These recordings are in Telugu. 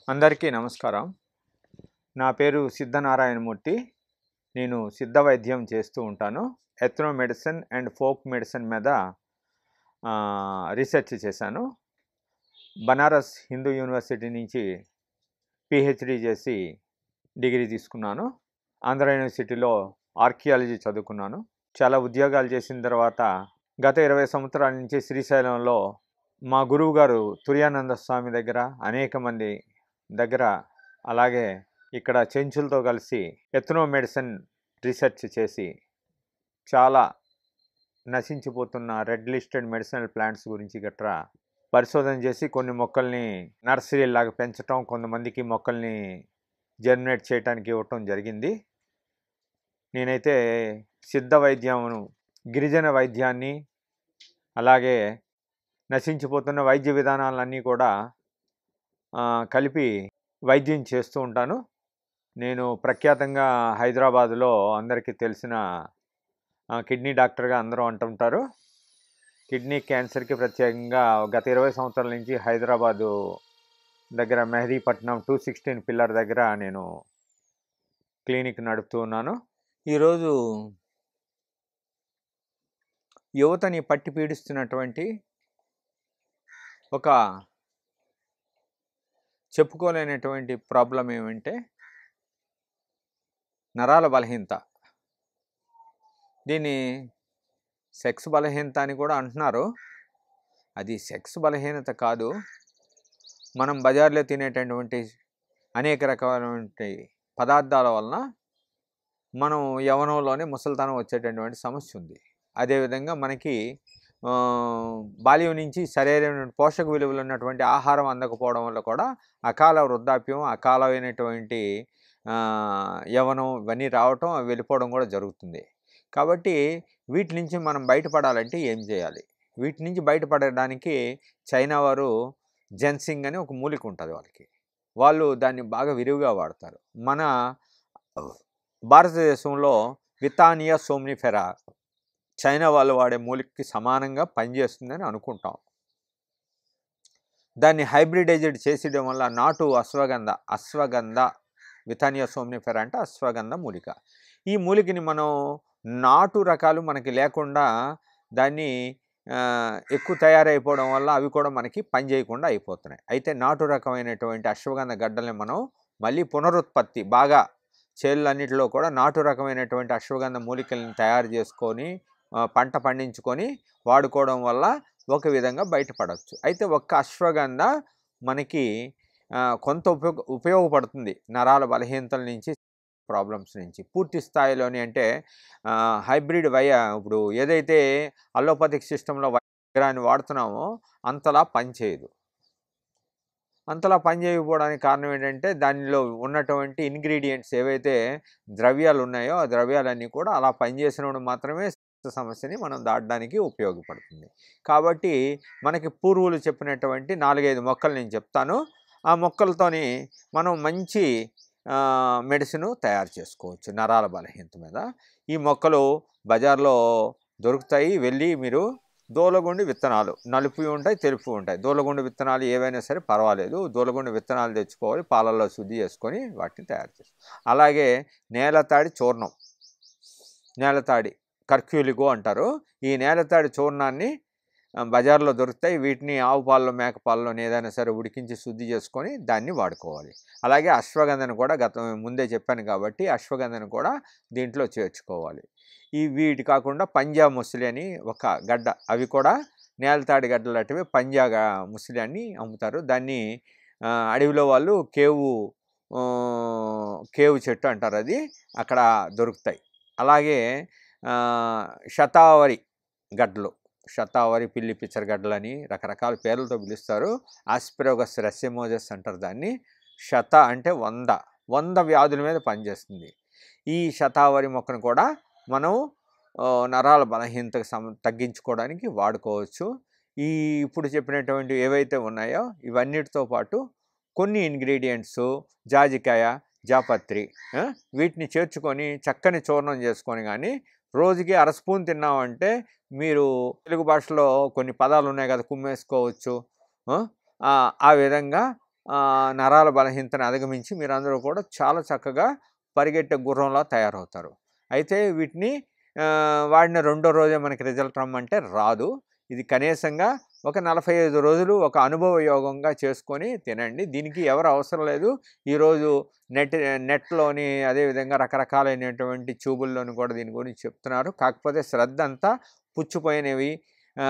అందరికీ నమస్కారం నా పేరు సిద్ధనారాయణమూర్తి నేను సిద్ధ వైద్యం చేస్తూ ఉంటాను ethno medicine and folk medicine మీద ఆ, రీసెర్చ్ చేశాను బనారస్ హిందూ యూనివర్సిటీ నుంచి పిహెచ్డి చేసి డిగ్రీ తీసుకున్నాను ఆంధ్ర యూనివర్సిటీలో ఆర్కియాలజీ చదువుకున్నాను చాలా ఉద్యోగాలు చేసిన తర్వాత గత ఇరవై సంవత్సరాల నుంచి శ్రీశైలంలో మా గురువు గారు తుర్యానంద స్వామి దగ్గర అనేక మంది దగ్గర అలాగే ఇక్కడ చెంచులతో కలిసి ఎథ్నో మెడిసిన్ రీసెర్చ్ చేసి చాలా నశించిపోతున్న రెడ్ లిస్టెడ్ మెడిసినల్ ప్లాంట్స్ గురించి గట్రా పరిశోధన చేసి కొన్ని మొక్కల్ని నర్సరీ లాగా పెంచటం కొంతమందికి మొక్కల్ని జర్మినేట్ చేయడానికి ఇవ్వటం జరిగింది నేనైతే సిద్ధ వైద్యమును గిరిజన వైద్యాన్ని అలాగే నశించిపోతున్న వైద్య విధానాలన్నీ కూడా ఆ, కలిపి వైద్యం చేస్తూ ఉంటాను నేను ప్రఖ్యాతంగా హైదరాబాదులో అందరికీ తెలిసిన ఆ, కిడ్నీ డాక్టర్గా అందరూ అంటుంటారు కిడ్నీ క్యాన్సర్కి ప్రత్యేకంగా గత ఇరవై సంవత్సరాల నుంచి హైదరాబాదు దగ్గర మెహదీపట్నం టూ సిక్స్టీన్ పిల్లర్ దగ్గర నేను క్లినిక్ నడుపుతూ ఉన్నాను ఈరోజు యువతని పట్టి పీడిస్తున్నటువంటి ఒక చెప్పుకోలేనటువంటి ప్రాబ్లం ఏమంటే నరాల బలహీనత దీన్ని సెక్స్ బలహీనత అని కూడా అంటున్నారు అది సెక్స్ బలహీనత కాదు మనం బజార్లో తినేటటువంటి అనేక రకాలైనటువంటి పదార్థాల వలన మనం యవనంలోనే ముసలితనం వచ్చేటటువంటి సమస్య ఉంది అదేవిధంగా మనకి ఆ, బాల్యం నుంచి సరైన పోషక విలువలు ఉన్నటువంటి ఆహారం అందకపోవడం వల్ల కూడా అకాల వృద్ధాప్యం అకాలమైనటువంటి ఆ, యవ్వనం ఇవన్నీ రావటం అవి వెళ్ళిపోవడం కూడా జరుగుతుంది కాబట్టి వీటి నుంచి మనం బయటపడాలంటే ఏం చేయాలి వీటి నుంచి బయటపడడానికి చైనా వారు జెన్సింగ్ అని ఒక మూలిక ఉంటుంది వాళ్ళకి వాళ్ళు దాన్ని బాగా విరివిగా వాడతారు మన భారతదేశంలో వితానియా సోమ్నిఫెరా చైనా వాళ్ళు వాడే మూలికకి సమానంగా పనిచేస్తుందని అనుకుంటాం దాన్ని హైబ్రిడైజ్డ్ చేసేయడం వల్ల నాటు అశ్వగంధ అశ్వగంధ వితానియా సోమ్నిఫెరా అంటే అశ్వగంధ మూలిక ఈ మూలికని మనం నాటు రకాలు మనకి లేకుండా దాన్ని ఆ, ఎక్కువ తయారైపోవడం వల్ల అవి కూడా మనకి పని చేయకుండా అయిపోతున్నాయి అయితే నాటు రకమైనటువంటి అశ్వగంధ గడ్డల్ని మనం మళ్ళీ పునరుత్పత్తి బాగా చేళ్ళన్నిటిలో కూడా నాటు రకమైనటువంటి అశ్వగంధ మూలికలను తయారు చేసుకొని ఆ, పంట పండించుకొని వాడుకోవడం వల్ల ఒక విధంగా బయటపడవచ్చు అయితే ఒక్క అశ్వగంధ మనకి ఆ, కొంత ఉపయోగ ఉపయోగపడుతుంది నరాల బలహీనతల నుంచి ప్రాబ్లమ్స్ నుంచి పూర్తి స్థాయిలోని అంటే ఆ, హైబ్రిడ్ వయ ఇప్పుడు ఏదైతే అలోపతిక్ సిస్టంలో వైద్యాన్ని వాడుతున్నామో అంతలా పనిచేయదు అంతలా పనిచేయకపోవడానికి కారణం ఏంటంటే దానిలో ఉన్నటువంటి ఇంగ్రీడియంట్స్ ఏవైతే ద్రవ్యాలు ఉన్నాయో ఆ ద్రవ్యాలన్నీ కూడా అలా పనిచేసినప్పుడు మాత్రమే సమస్యని మనం దాటడానికి ఉపయోగపడుతుంది కాబట్టి మనకి పూర్వులు చెప్పినటువంటి నాలుగైదు మొక్కలు నేను చెప్తాను ఆ మొక్కలతోని మనం మంచి మెడిసిన్ తయారు చేసుకోవచ్చు నరాల బలహీనత మీద ఈ మొక్కలు బజార్లో దొరుకుతాయి వెళ్ళి మీరు దూలగుండి విత్తనాలు నలుపు ఉంటాయి తెలుపు ఉంటాయి దూలగుండి విత్తనాలు ఏవైనా సరే పర్వాలేదు దూలగుండి విత్తనాలు తెచ్చుకోవాలి పాలల్లో శుద్ధి చేసుకొని వాటిని తయారు చేస్తాం అలాగే నేలతాడి చూర్ణం నేలతాడి కర్క్యూలిగో అంటారు ఈ నేలతాడి చూర్ణాన్ని ఆ, బజార్లో దొరుకుతాయి వీటిని ఆవు పాలలో మేక పాలలో ఏదైనా సరే ఉడికించి శుద్ధి చేసుకొని దాన్ని వాడుకోవాలి అలాగే అశ్వగంధను కూడా గత ముందే చెప్పాను కాబట్టి అశ్వగంధను కూడా దీంట్లో చేర్చుకోవాలి ఈ వీటి కాకుండా పంజా ముసలి అని ఒక గడ్డ అవి కూడా నేలతాడి గడ్డలు లాంటివి పంజాగా ముసలి అని అమ్ముతారు దాన్ని ఆ, అడవిలో వాళ్ళు కేవు ఆ, కేవు చెట్టు అంటారు అది అక్కడ దొరుకుతాయి అలాగే ఆ, శతావరి గడ్డలు శతావరి పిల్లి పిచ్చర గడ్డలని రకరకాల పేర్లతో పిలుస్తారు ఆస్పిరోగస్ రెసిమోజస్ అంటారు దాన్ని శత అంటే వంద వంద వ్యాధుల మీద పనిచేస్తుంది ఈ శతావరి మొక్కను కూడా మనం ఆ, నరాల బలహీనతకు సమ తగ్గించుకోవడానికి వాడుకోవచ్చు ఈ ఇప్పుడు చెప్పినటువంటి ఏవైతే ఉన్నాయో ఇవన్నిటితో పాటు కొన్ని ఇంగ్రీడియంట్స్ జాజికాయ జాపత్రి ఆ, వీటిని చేర్చుకొని చక్కని చూర్ణం చేసుకొని కానీ రోజుకి అర స్పూన్ తిన్నామంటే మీరు తెలుగు భాషలో కొన్ని పదాలు ఉన్నాయి కదా కుమ్మేసుకోవచ్చు ఆ, ఆ విధంగా ఆ, నరాల బలహీనతను అధిగమించి మీరందరూ కూడా చాలా చక్కగా పరిగెట్టే గుర్రంలా తయారవుతారు అయితే వీటిని ఆ, వాడిన రెండో రోజే మనకి రిజల్ట్ రమ్మంటే రాదు ఇది కనీసంగా ఒక నలభై ఐదు రోజులు ఒక అనుభవ యోగంగా చేసుకొని తినండి దీనికి ఎవరు అవసరం లేదు ఈరోజు నెట్ నెట్లోని అదేవిధంగా రకరకాలైనటువంటి ట్యూబుల్లోని కూడా దీని గురించి చెప్తున్నారు కాకపోతే శ్రద్ధ అంతా పుచ్చిపోయినవి ఆ,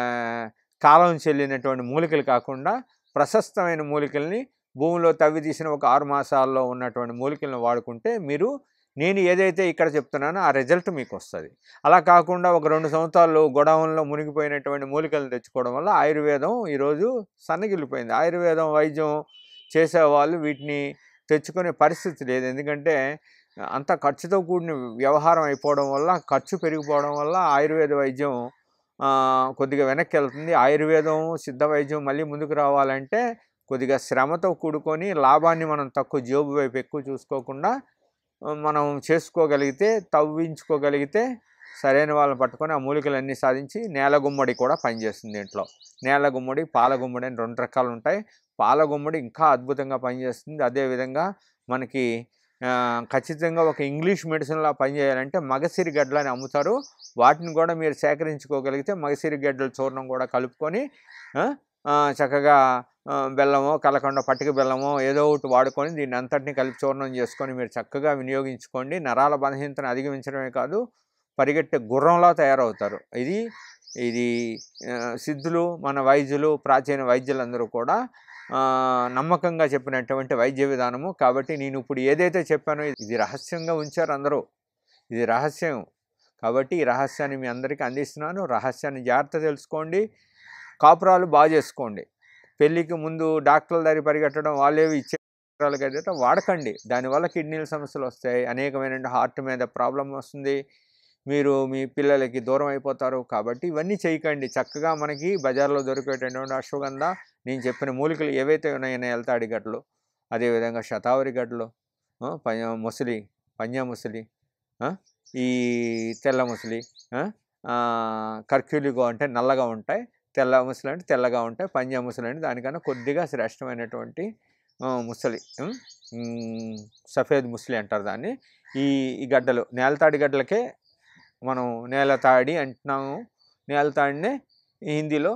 కాలం చెల్లినటువంటి మూలికలు కాకుండా ప్రశస్తమైన మూలికల్ని భూమిలో తవ్వి తీసిన ఒక ఆరు మాసాల్లో ఉన్నటువంటి మూలికలను వాడుకుంటే మీరు నేను ఏదైతే ఇక్కడ చెప్తున్నానో ఆ రిజల్ట్ మీకు వస్తుంది అలా కాకుండా ఒక రెండు సంవత్సరాలు గొడవల్లో మునిగిపోయినటువంటి మూలికలు తెచ్చుకోవడం వల్ల ఆయుర్వేదం ఈరోజు సన్నగిల్లిపోయింది ఆయుర్వేదం వైద్యం చేసేవాళ్ళు వీటిని తెచ్చుకునే పరిస్థితి లేదు ఎందుకంటే అంత ఖర్చుతో కూడిన వ్యవహారం అయిపోవడం వల్ల ఖర్చు పెరిగిపోవడం వల్ల ఆయుర్వేద వైద్యం ఆ, కొద్దిగా వెనక్కి వెళ్తుంది ఆయుర్వేదం సిద్ధ వైద్యం మళ్ళీ ముందుకు రావాలంటే కొద్దిగా శ్రమతో కూడుకొని లాభాన్ని మనం తక్కువ జేబు వైపు ఎక్కువ చూసుకోకుండా ఆ, మనం చేసుకోగలిగితే తవ్వించుకోగలిగితే సరైన వాళ్ళని పట్టుకొని ఆ మూలికలన్నీ సాధించి నేల గుమ్మడి కూడా పనిచేస్తుంది దీంట్లో నేల గుమ్మడి పాల గుమ్మడి అని రెండు రకాలు ఉంటాయి పాల గుమ్మడి ఇంకా అద్భుతంగా పనిచేస్తుంది అదేవిధంగా మనకి ఆ, ఖచ్చితంగా ఒక ఇంగ్లీష్ మెడిసిన్లా పనిచేయాలంటే మగసిరి గడ్డలు అని అమ్ముతారు వాటిని కూడా మీరు సేకరించుకోగలిగితే మగసిరి గడ్డల చూర్ణం కూడా కలుపుకొని ఆ, ఆ, చక్కగా ఆ, బెల్లమో కలకండ పట్టిక బెల్లమో ఏదో ఒకటి వాడుకొని దీన్ని అంతటిని కలిపి చూర్ణం చేసుకొని మీరు చక్కగా వినియోగించుకోండి నరాల బలహీనతను అధిగమించడమే కాదు పరిగెట్టే గుర్రంలా తయారవుతారు ఇది ఇది ఆ, సిద్ధులు మన వైద్యులు ప్రాచీన వైద్యులందరూ కూడా ఆ, నమ్మకంగా చెప్పినటువంటి వైద్య విధానము కాబట్టి నేను ఇప్పుడు ఏదైతే చెప్పానో ఇది రహస్యంగా ఉంచారు అందరూ ఇది రహస్యం కాబట్టి ఈ రహస్యాన్ని మీ అందరికీ అందిస్తున్నాను రహస్యాన్ని జాగ్రత్త తెలుసుకోండి కాపురాలు బాగా చేసుకోండి పెళ్ళికి ముందు డాక్టర్ల దగ్గర పరిగెట్టడం వాళ్ళేవి ఇచ్చే కాపురాలు కట్టడం వాడకండి దానివల్ల కిడ్నీల సమస్యలు వస్తాయి అనేకమైన హార్ట్ మీద ప్రాబ్లం వస్తుంది మీరు మీ పిల్లలకి దూరం అయిపోతారు కాబట్టి ఇవన్నీ చేయకండి చక్కగా మనకి బజార్లో దొరికేటటువంటి అశ్వగంధ నేను చెప్పిన మూలికలు ఏవైతే ఉన్నాయో ఎల్తాడి గడ్డలు అదేవిధంగా శతావరి గడ్డలు ఆ, పంజ ముసలి పంజా ముసలి ఆ, ఈ తెల్ల ముసలి ఆ, ఆ, కర్క్యూలిగో అంటే నల్లగా ఉంటాయి తెల్ల ముసలి అంటే తెల్లగా ఉంటాయి పంజా ముసలి అంటే దానికన్నా కొద్దిగా శ్రేష్టమైనటువంటి ఆ, ముసలి ఉం? ఉమ్, సఫేద్ ముసలి అంటారు దాన్ని ఈ ఈ గడ్డలు నేలతాడి గడ్డలకే మనం నేలతాడి అంటున్నాము నేలతాడినే హిందీలో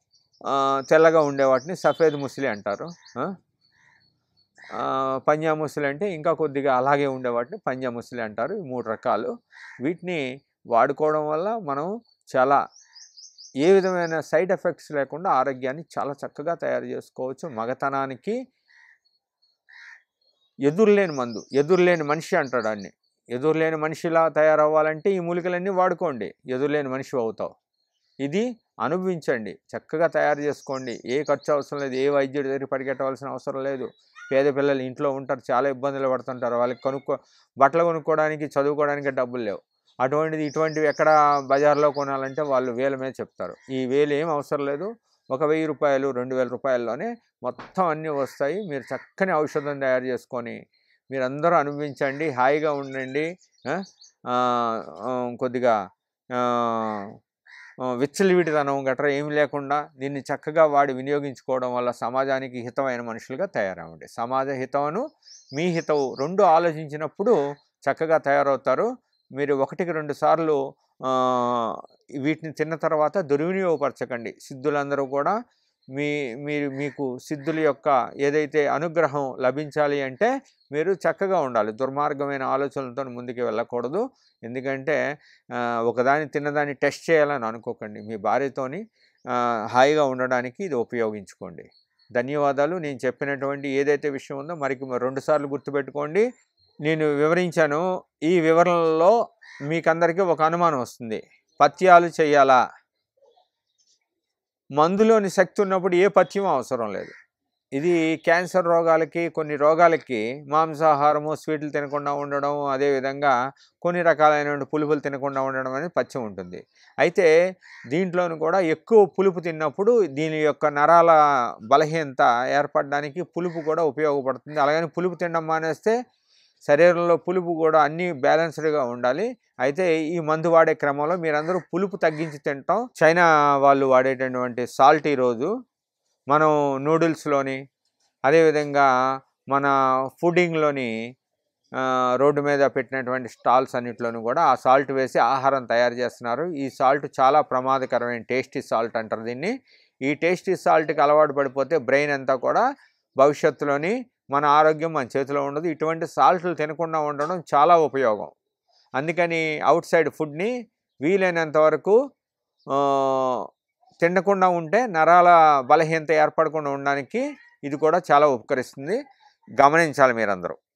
ఆ, తెల్లగా ఉండే వాటిని సఫేద్ ముసలి అంటారు ఆ? ఆ, పంజా ముసలి అంటే ఇంకా కొద్దిగా అలాగే ఉండే వాటిని పంజా ముసలి అంటారు ఈ మూడు రకాలు వీటిని వాడుకోవడం వల్ల మనం చాలా ఏ విధమైన సైడ్ ఎఫెక్ట్స్ లేకుండా ఆరోగ్యాన్ని చాలా చక్కగా తయారు చేసుకోవచ్చు మగతనానికి ఎదురులేని మందు ఎదురులేని మనిషి అంటాడు అన్ని ఎదురులేని మనిషిలా తయారవ్వాలంటే ఈ మూలికలన్నీ వాడుకోండి ఎదురులేని మనిషి అవుతావు ఇది అనుభవించండి చక్కగా తయారు చేసుకోండి ఏ ఖర్చు అవసరం లేదు ఏ వైద్యుడి దగ్గర పరిగెట్టవలసిన అవసరం లేదు పేద పిల్లలు ఇంట్లో ఉంటారు చాలా ఇబ్బందులు పడుతుంటారు వాళ్ళకి కొనుక్కో బట్టలు కొనుక్కోవడానికి చదువుకోవడానికి డబ్బులు లేవు అటువంటిది ఇటువంటివి ఎక్కడ బజార్లో కొనాలంటే వాళ్ళు వేల మీద చెప్తారు ఈ వేలు ఏం అవసరం లేదు ఒక వెయ్యి రూపాయలు రెండు వేల రూపాయల్లోనే మొత్తం అన్నీ వస్తాయి మీరు చక్కని ఔషధం తయారు చేసుకొని మీరందరూ అనుభవించండి హాయిగా ఉండండి ఆ? ఆ, ఆ, కొద్దిగా ఆ, ఆ, విచ్చలవిడితనం గట్రా ఏమి లేకుండా దీన్ని చక్కగా వాడి వినియోగించుకోవడం వల్ల సమాజానికి హితమైన మనుషులుగా తయారవ్వండి సమాజ హితమును మీ హితవు రెండు ఆలోచించినప్పుడు చక్కగా తయారవుతారు మీరు ఒకటికి రెండు సార్లు ఆ, వీటిని తిన్న తర్వాత దుర్వినియోగపరచకండి సిద్ధులందరూ కూడా మీ మీరు మీకు సిద్ధుల యొక్క ఏదైతే అనుగ్రహం లభించాలి అంటే మీరు చక్కగా ఉండాలి దుర్మార్గమైన ఆలోచనలతో ముందుకు వెళ్ళకూడదు ఎందుకంటే ఆ, ఒకదాన్ని తిన్నదాన్ని టెస్ట్ చేయాలని అనుకోకండి మీ భార్యతోని ఆ, హాయిగా ఉండడానికి ఇది ఉపయోగించుకోండి ధన్యవాదాలు నేను చెప్పినటువంటి ఏదైతే విషయం ఉందో మరికి రెండు సార్లు గుర్తుపెట్టుకోండి నేను వివరించాను ఈ వివరణలో మీకందరికీ ఒక అనుమానం వస్తుంది పథ్యాలు చేయాలా మందులోని శక్తి ఉన్నప్పుడు ఏ పథ్యం అవసరం లేదు ఇది క్యాన్సర్ రోగాలకి కొన్ని రోగాలకి మాంసాహారము స్వీట్లు తినకుండా ఉండడం అదేవిధంగా కొన్ని రకాలైన పులుపులు తినకుండా ఉండడం అనేది పథ్యం ఉంటుంది అయితే దీంట్లోనూ కూడా ఎక్కువ పులుపు తిన్నప్పుడు దీని యొక్క నరాల బలహీనత ఏర్పడడానికి పులుపు కూడా ఉపయోగపడుతుంది అలాగని పులుపు తినడం మానేస్తే శరీరంలో పులుపు కూడా అన్నీ బ్యాలెన్స్డ్గా ఉండాలి అయితే ఈ మందు వాడే క్రమంలో మీరందరూ పులుపు తగ్గించి తింటాం చైనా వాళ్ళు వాడేటటువంటి సాల్ట్ ఈరోజు మనం నూడిల్స్లోని అదేవిధంగా మన ఫుడింగ్లోని ఆ, రోడ్డు మీద పెట్టినటువంటి స్టాల్స్ అన్నిట్లోనూ కూడా ఆ సాల్ట్ వేసి ఆహారం తయారు చేస్తున్నారు ఈ సాల్ట్ చాలా ప్రమాదకరమైన టేస్టీ సాల్ట్ అంటారు దీన్ని ఈ టేస్టీ సాల్ట్కి అలవాటు పడిపోతే బ్రెయిన్ అంతా కూడా భవిష్యత్తులోని మన ఆరోగ్యం మన చేతిలో ఉండదు ఇటువంటి సాల్ట్లు తినకుండా ఉండడం చాలా ఉపయోగం అందుకని అవుట్ సైడ్ ఫుడ్ని వీలైనంత వరకు ఆ, తినకుండా ఉంటే నరాల బలహీనత ఏర్పడకుండా ఉండడానికి ఇది కూడా చాలా ఉపకరిస్తుంది గమనించాలి మీరందరూ